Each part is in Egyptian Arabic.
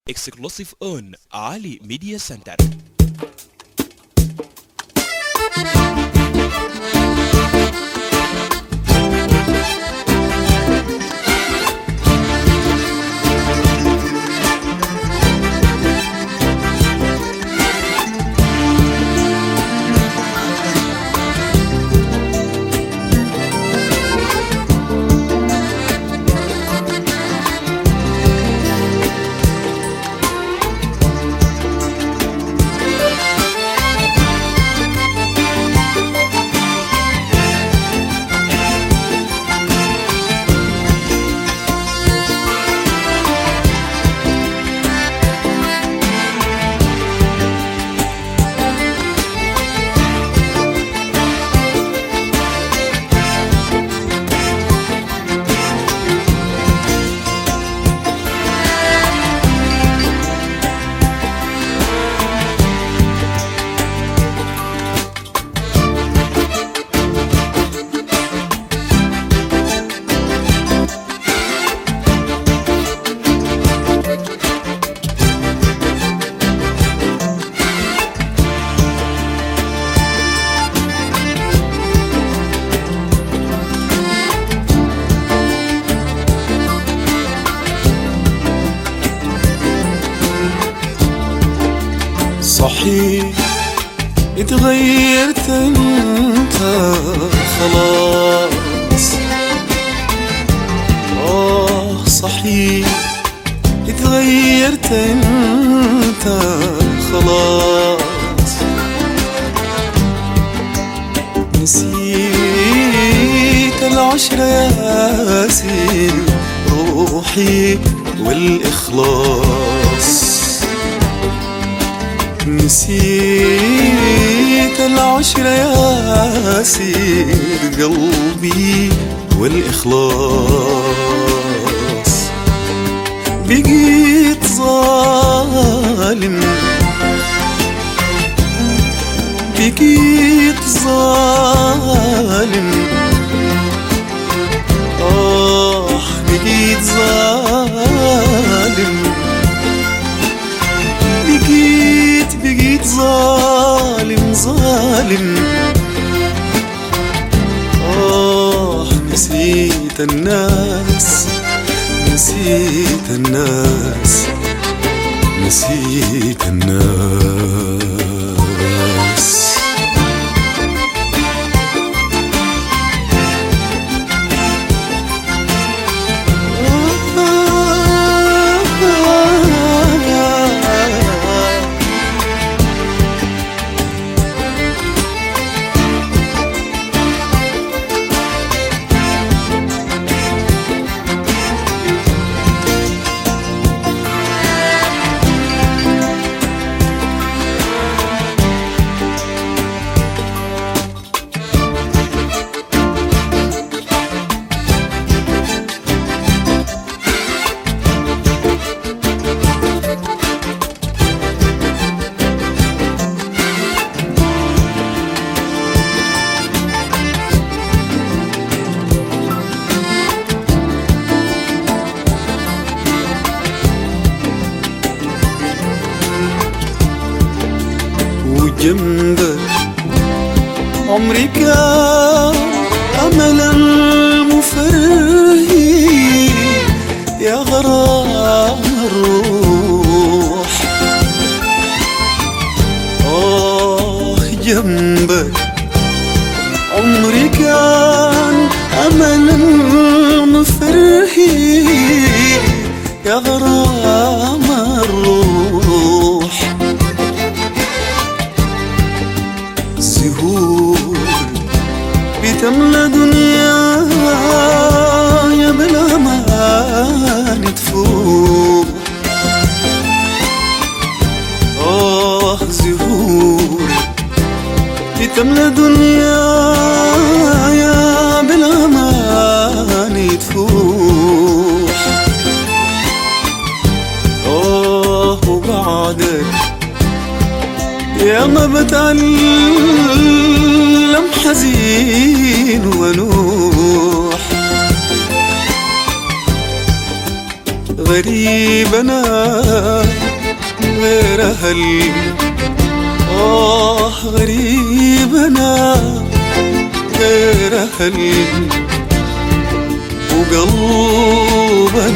exclusive on Ali Media Center. صحيح اتغيرت انت خلاص اه صحيح اتغيرت انت خلاص نسيت العشرة يا سيدي روحي والإخلاص نسيت العشرة يا سيد قلبي والإخلاص بقيت ظالم بقيت ظالم آه بقيت ظالم بقيت بقيت ظالم ظالم آه نسيت الناس نسيت الناس نسيت الناس وجنبك عمري كان أمل المفرهي يا غرام الروح آه جنبك عمري كان أمل المفرهي يا غرام الروح زهور بتملى دنياي بلا ما تفوح آه زهور بتملى دنياي بلا ما تفوح آه وبعدك يا ما بتعلم حزين ونوح غريب انا أهل آه غريب أنا غير أهل وقلبا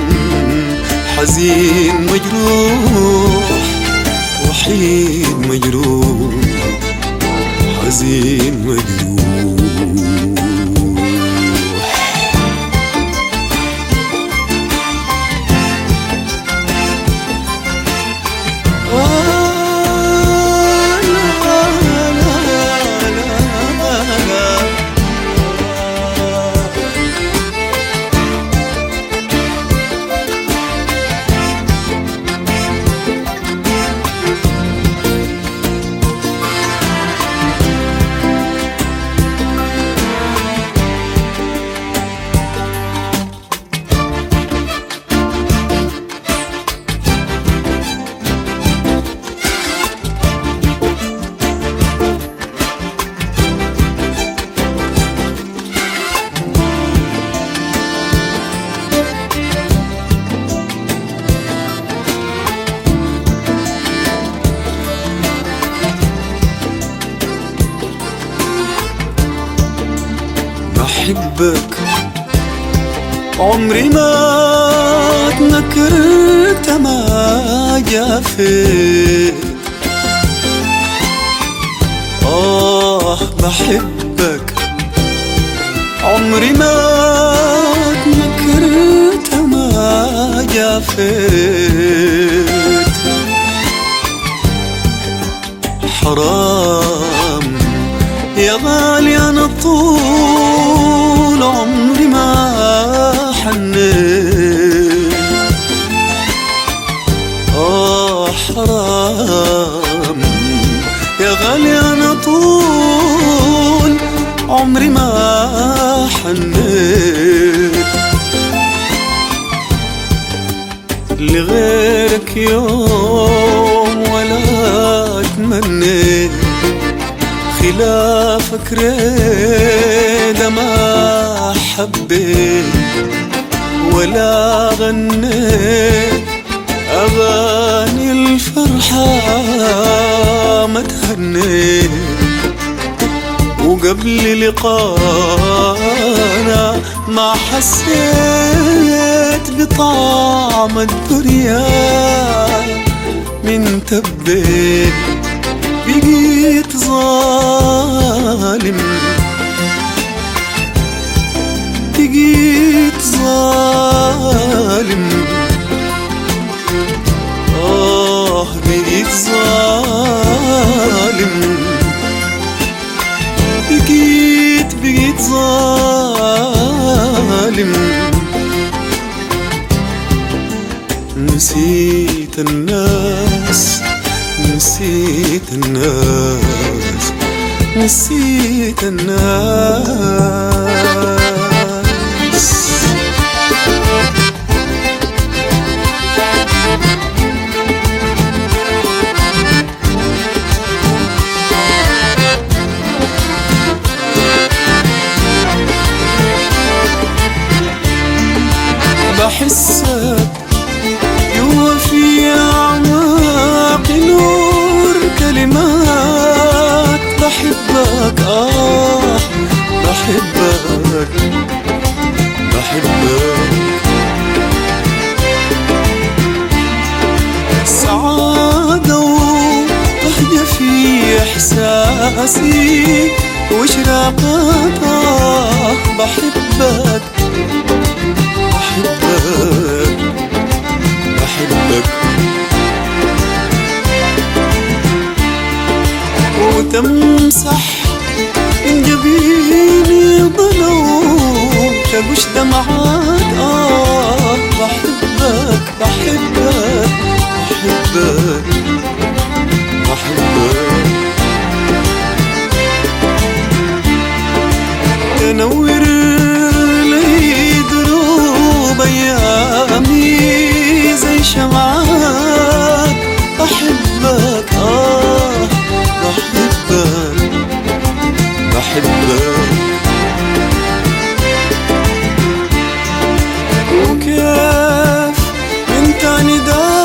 حزين مجروح وحيد مجروح حزين مجروح آه لا لا لا لا بحبك عمري ما تنكرت ما جافيت آه بحبك عمري ما تنكرت ما جافيت حرام يا غالي أنا طول عمري ما حنيت آه حرام يا غالي أنا طول عمري ما حنيت لغيرك يوم ولا تمنيت خلافك ريد ما حبيت ولا غنيت أغاني الفرحة ما تهنيت وقبل لقانا ما حسيت بطعم الدنيا من تبيت بقيت ظالم بقيت ظالم آه بقيت ظالم بقيت بقيت ظالم نسيت الناس نسيت الناس نسيت الناس بحسك جوا في أعماق نور كلمات بحبك آه بحبك بحبك سعادة وبهجة في إحساسي وإشراقات آه بحبك بحبك بحبك وتمسح من جبيني ضلو تبش دمعات آه بحبك بحبك بحبك بحبك تنور لي دروب ايامي زي شمعات بحبك اه بحبك بحبك وكيف انت نداء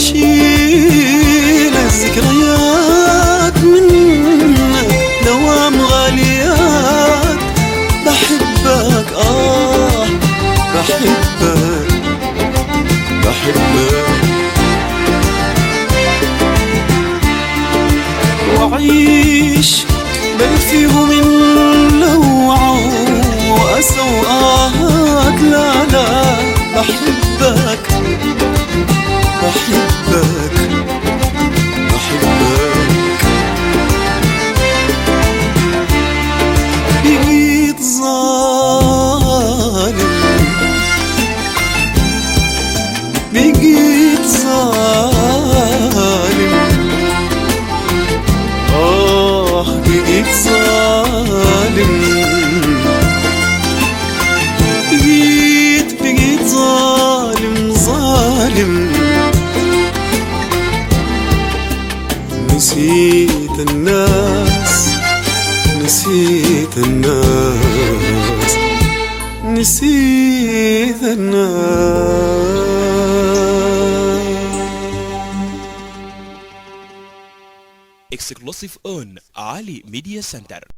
أشيل الذكريات منك دوام غاليات بحبك آه بحبك بحبك وأعيش بل فيه من لوعة وأسى وآهات لا لا بحبك بحبك بحبك بقيت ظالم بقيت ظالم آه بقيت ظالم بقيت بقيت ظالم ظالم نسيت الناس نسيت الناس نسيت الناس exclusive on Ali Media Center